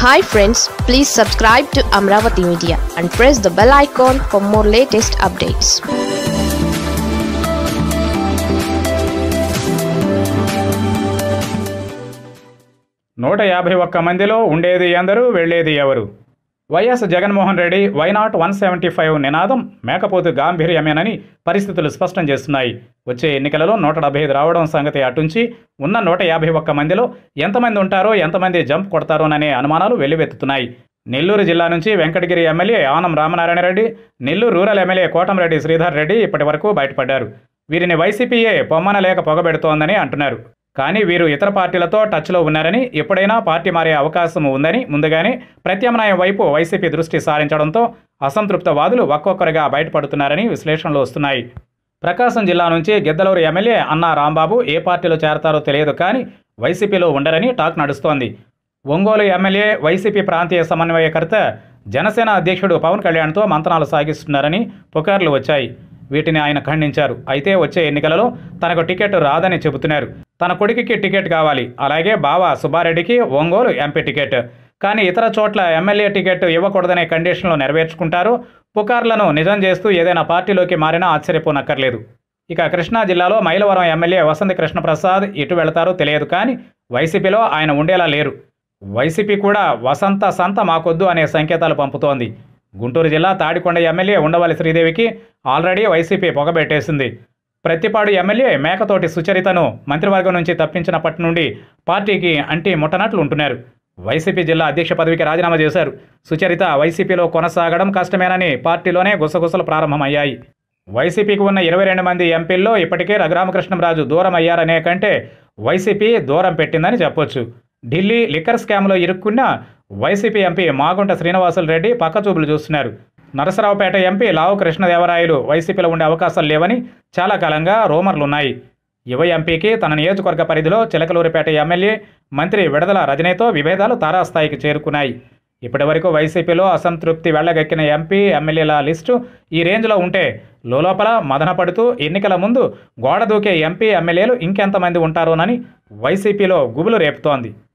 hi friends please subscribe to Amaravati media and press the bell icon for more latest updates నూట యాభై ఒక్క మందిలో ఉండేది ఎందరు వెళ్ళేది ఎవరు YS Jaganmohan Reddy why not one seventy five నినాదం మేకపోతు గాంభీర్యమేనని పరిస్థితులు స్పష్టం చేస్తున్నాయి వచ్చే ఎన్నికలలో నూట డెబ్బై ఐదు రావడం సంగతి అటుంచి ఉన్న నూట యాభై ఒక్క మందిలో ఎంతమంది ఉంటారో ఎంతమంది జంప్ కొడతారోననే అనుమానాలు వెల్లువెత్తుతున్నాయి నెల్లూరు జిల్లా నుంచి Venkatagiri MLA Anam Ramanarayana Reddy Nellore rural MLA Kotamreddy Sridhar Reddy ఇప్పటి వరకు బయటపడ్డారు వీరిని వైసీపీయే పొమ్మన లేక పొగబెడుతోందని అంటున్నారు కానీ వీరు ఇతర పార్టీలతో టచ్లో ఉన్నారని ఎప్పుడైనా పార్టీ మారే అవకాశం ఉందని ముందుగానే ప్రత్యామ్నాయం వైపు వైసీపీ దృష్టి సారించడంతో అసంతృప్త వాదులు ఒక్కొక్కరుగా బయటపడుతున్నారని విశ్లేషణలు వస్తున్నాయి ప్రకాశం జిల్లా నుంచి గిద్దలూరు ఎమ్మెల్యే అన్నా రాంబాబు ఏ పార్టీలో చేరతారో తెలియదు కానీ వైసీపీలో ఉండరని టాక్ నడుస్తోంది ఒంగోలు ఎమ్మెల్యే వైసీపీ ప్రాంతీయ సమన్వయకర్త జనసేన అధ్యక్షుడు పవన్ కళ్యాణ్తో మంతనాలు సాగిస్తున్నారని పుకార్లు వచ్చాయి వీటిని ఆయన ఖండించారు అయితే వచ్చే ఎన్నికలలో తనకు టికెట్ రాదని చెబుతున్నారు తన కొడుకుకి టికెట్ కావాలి అలాగే బావ సుబ్బారెడ్డికి ఒంగోలు ఎంపీ టికెట్ కానీ ఇతర చోట్ల ఎమ్మెల్యే టికెట్ ఇవ్వకూడదనే కండిషన్లు నెరవేర్చుకుంటారు పుకార్లను నిజం చేస్తూ ఏదైనా పార్టీలోకి మారినా ఆశ్చర్యపోనక్కర్లేదు ఇక కృష్ణా జిల్లాలో మైలవరం ఎమ్మెల్యే వసంత కృష్ణప్రసాద్ ఇటు వెళతారో తెలియదు కానీ వైసీపీలో ఆయన ఉండేలా లేరు వైసీపీ కూడా వసంత సంత మాకొద్దు అనే సంకేతాలు పంపుతోంది గుంటూరు జిల్లా తాడికొండ ఎమ్మెల్యే ఉండవల్లి శ్రీదేవికి ఆల్రెడీ వైసీపీ పొగబెట్టేసింది ప్రతిపాడు ఎమ్మెల్యే మేకతోటి సుచరితను మంత్రివర్గం నుంచి తప్పించినప్పటి నుండి పార్టీకి అంటి ముట్టనట్లు ఉంటున్నారు వైసీపీ జిల్లా అధ్యక్ష పదవికి రాజీనామా చేశారు సుచరిత వైసీపీలో కొనసాగడం కష్టమేనని పార్టీలోనే గుసగుసలు ప్రారంభమయ్యాయి వైసీపీకి ఉన్న ఇరవై రెండు మంది ఎంపీల్లో ఇప్పటికే రఘురామకృష్ణంరాజు దూరం అయ్యారనే కంటే వైసీపీ దూరం పెట్టిందని చెప్పొచ్చు ఢిల్లీ లిక్కర్ స్కామ్లో ఇరుక్కున్న వైసీపీ ఎంపీ మాగుంట శ్రీనివాసులు రెడ్డి పక్కచూపులు చూస్తున్నారు నరసరావుపేట ఎంపీ లావు కృష్ణదేవరాయలు వైసీపీలో ఉండే అవకాశాలు లేవని చాలా కాలంగా రూమర్లున్నాయి యువ ఎంపీకి తన నియోజకవర్గ పరిధిలో చిలకలూరిపేట ఎమ్మెల్యే మంత్రి విడదల రజనీతో విభేదాలు తారాస్థాయికి చేరుకున్నాయి ఇప్పటి వరకు వైసీపీలో అసంతృప్తి వెళ్లగక్కిన ఎంపీ ఎమ్మెల్యేల లిస్టు ఈ రేంజ్లో ఉంటే లోపల మదనపడుతూ ఎన్నికల ముందు గోడ దూకే ఎంపీ ఎమ్మెల్యేలు ఇంకెంతమంది ఉంటారోనని వైసీపీలో గుబులు రేపుతోంది